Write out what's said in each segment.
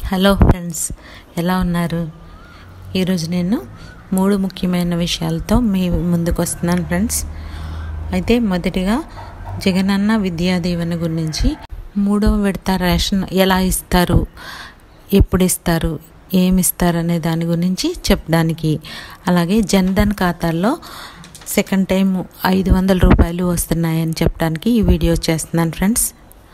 hello friends ఎలా ఉన్నారు ఈరోజు నేను మూడు ముఖ్యమైన విషయాలతో మీ ముందుకు వస్తున్నాను ఫ్రెండ్స్ అయితే మొదటిగా జగనన్న విద్యా దీవెన గురించి మూడవ విడత రేషన్ ఎలా ఇస్తారు ఎప్పుడు ఇస్తారు ఏమి ఇస్తారు అనే దాని గురించి చెప్పడానికి అలాగే జన్ధన్ ఖాతాల్లో సెకండ్ టైం ఐదు వందల రూపాయలు వస్తున్నాయని చెప్పడానికి ఈ వీడియో చేస్తున్నాను ఫ్రెండ్స్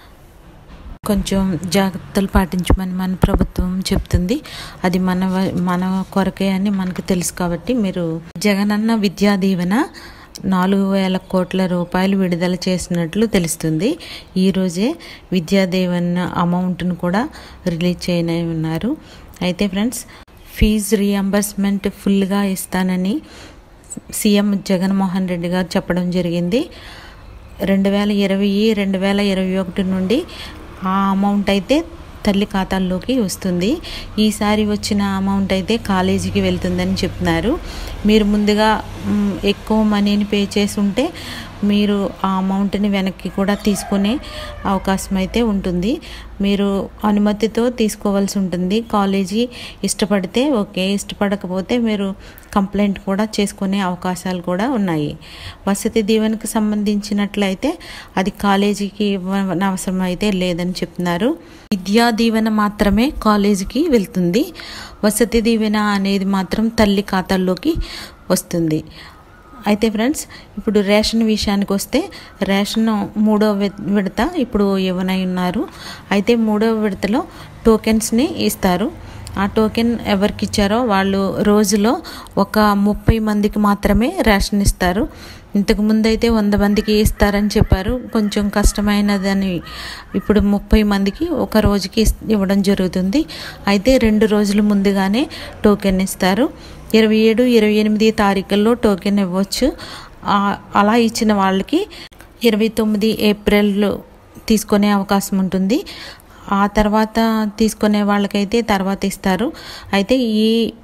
కొంచెం జాగ్రత్తలు పాటించమని మన ప్రభుత్వం చెప్తుంది అది మన వ- మన కొరకే అని మనకు తెలుసు కాబట్టి మీరు జగనన్న విద్యా దీవెన నాలుగు వేల కోట్ల రూపాయలు విడుదల చేసినట్లు తెలుస్తుంది ఈరోజే విద్యా దీవెన అమౌంట్ను కూడా రిలీజ్ చేయనే ఉన్నారు అయితే ఫ్రెండ్స్ ఫీజు రియంబర్స్మెంట్ ఫుల్గా ఇస్తానని సీఎం జగన్మోహన్ రెడ్డి గారు చెప్పడం జరిగింది రెండు వేల ఇరవై రెండు వేల ఇరవై ఒకటి నుండి ఆ అమౌంట్ అయితే తల్లి ఖాతాల్లోకి వస్తుంది ఈసారి వచ్చిన అమౌంట్ అయితే కాలేజీకి వెళ్తుందని చెప్తున్నారు మీరు ముందుగా మ్, ఎక్కువ మనీని పే చేసి ఉంటే మీరు ఆ అమౌంట్ని వెనక్కి కూడా తీసుకునే అవకాశం అయితే ఉంటుంది మీరు అనుమతితో తీసుకోవాల్సి ఉంటుంది కాలేజీ ఇష్టపడితే ఓకే ఇష్టపడకపోతే మీరు కంప్లైంట్ కూడా చేసుకునే అవకాశాలు కూడా ఉన్నాయి వసతి దీవెనకు సంబంధించినట్లయితే అది కాలేజీకి ఇవ్వన అవసరం అయితే లేదని చెప్తున్నారు విద్యా దీవెన మాత్రమే కాలేజీకి వెళ్తుంది వసతి దీవెన అనేది మాత్రం తల్లి ఖాతాల్లోకి వస్తుంది అయితే ఫ్రెండ్స్ ఇప్పుడు రేషన్ విషయానికి వస్తే రేషన్ మూడో వి- విడత ఇప్పుడు ఇవ్వనై ఉన్నారు అయితే మూడో విడతలో టోకెన్స్ని ఇస్తారు ఆ టోకెన్ ఎవరికి ఇచ్చారో వాళ్ళు రోజులో ఒక ముప్పై మందికి మాత్రమే రేషన్ ఇస్తారు ఇంతకు ముందు అయితే వంద మందికి ఇస్తారని చెప్పారు కొంచెం కష్టమైనదని ఇప్పుడు ముప్పై మందికి ఒక రోజుకి ఇస్- ఇవ్వడం జరుగుతుంది అయితే రెండు రోజుల ముందుగానే టోకెన్ ఇస్తారు ఇరవై ఏడు ఇరవై ఎనిమిది తారీఖుల్లో టోకెన్ ఇవ్వచ్చు ఆ- అలా ఇచ్చిన వాళ్ళకి ఇరవై తొమ్మిది ఏప్రిల్లో తీసుకునే అవకాశం ఉంటుంది ఆ తర్వాత తీసుకునే వాళ్ళకైతే తర్వాత ఇస్తారు అయితే ఈ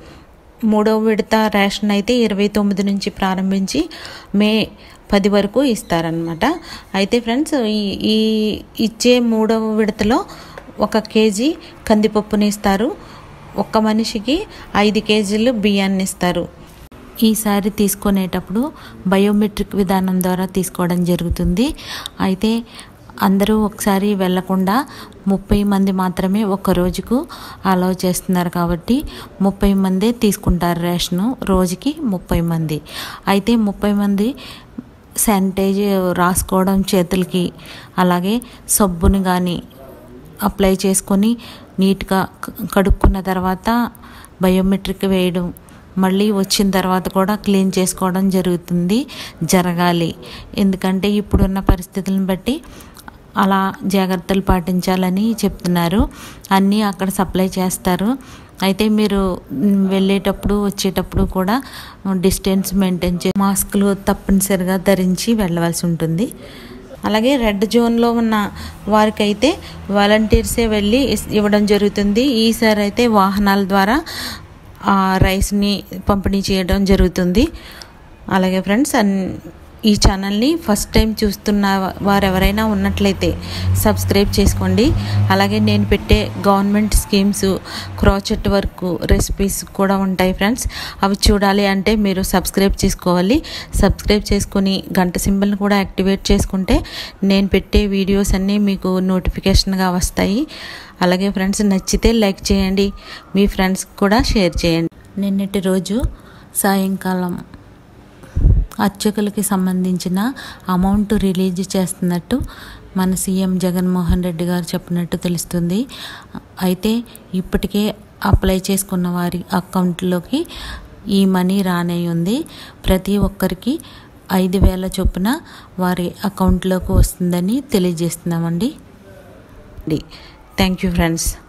మూడవ విడత రేషన్ అయితే ఇరవై తొమ్మిది నుంచి ప్రారంభించి మే పది వరకు ఇస్తారనమాట అయితే ఫ్రెండ్స్ ఈ ఈ ఇచ్చే మూడవ విడతలో ఒక కేజీ కందిపప్పుని ఇస్తారు ఒక్క మనిషికి ఐదు కేజీలు బియ్యాన్ని ఇస్తారు ఈసారి తీసుకునేటప్పుడు బయోమెట్రిక్ విధానం ద్వారా తీసుకోవడం జరుగుతుంది అయితే అందరూ ఒకసారి వెళ్లకుండా ముప్పై మంది మాత్రమే ఒక రోజుకు అలౌ చేస్తున్నారు కాబట్టి ముప్పై మందే తీసుకుంటారు రేషను రోజుకి ముప్పై మంది అయితే ముప్పై మంది శానిటైజ్ రాసుకోవడం చేతులకి అలాగే సబ్బుని కానీ అప్లై చేసుకొని నీట్గా క- కడుక్కున్న తర్వాత బయోమెట్రిక్ వేయడం మళ్ళీ వచ్చిన తర్వాత కూడా క్లీన్ చేసుకోవడం జరుగుతుంది జరగాలి ఎందుకంటే ఇప్పుడున్న పరిస్థితులను బట్టి అలా జాగ్రత్తలు పాటించాలని చెప్తున్నారు అన్నీ అక్కడ సప్లై చేస్తారు అయితే మీరు మ్, వెళ్ళేటప్పుడు వచ్చేటప్పుడు కూడా డిస్టెన్స్ మెయింటైన్ చే మాస్కులు తప్పనిసరిగా ధరించి వెళ్ళవలసి ఉంటుంది అలాగే రెడ్ జోన్లో ఉన్న వారికైతే వాలంటీర్సే వెళ్ళి ఇస్- ఇవ్వడం జరుగుతుంది ఈసారి అయితే వాహనాల ద్వారా ఆ రైస్ని పంపిణీ చేయడం జరుగుతుంది అలాగే ఫ్రెండ్స్ అన్ ఈ ఛానల్ని ఫస్ట్ టైం చూస్తున్న వారు ఎవరైనా ఉన్నట్లయితే సబ్స్క్రైబ్ చేసుకోండి అలాగే నేను పెట్టే government schemes crochet work recipes కూడా ఉంటాయి ఫ్రెండ్స్ అవి చూడాలి అంటే మీరు సబ్స్క్రైబ్ చేసుకోవాలి సబ్స్క్రైబ్ చేసుకుని గంట సింబల్ని కూడా యాక్టివేట్ చేసుకుంటే నేను పెట్టే వీడియోస్ అన్నీ మీకు నోటిఫికేషన్గా వస్తాయి అలాగే ఫ్రెండ్స్ నచ్చితే లైక్ చేయండి మీ ఫ్రెండ్స్కి కూడా షేర్ చేయండి నిన్నటి రోజు సాయంకాలం అర్చకులకి సంబంధించిన అమౌంట్ రిలీజ్ చేస్తున్నట్టు మన సీఎం జగన్మోహన్ రెడ్డి గారు చెప్పినట్టు తెలుస్తుంది అయితే ఇప్పటికే అప్లై చేసుకున్న వారి అకౌంట్లోకి ఈ మనీ రానే ఉంది ప్రతి ఒక్కరికి ఐదు వేల చొప్పున వారి అకౌంట్లోకి వస్తుందని తెలియజేస్తున్నామండి థ్యాంక్ యూ ఫ్రెండ్స్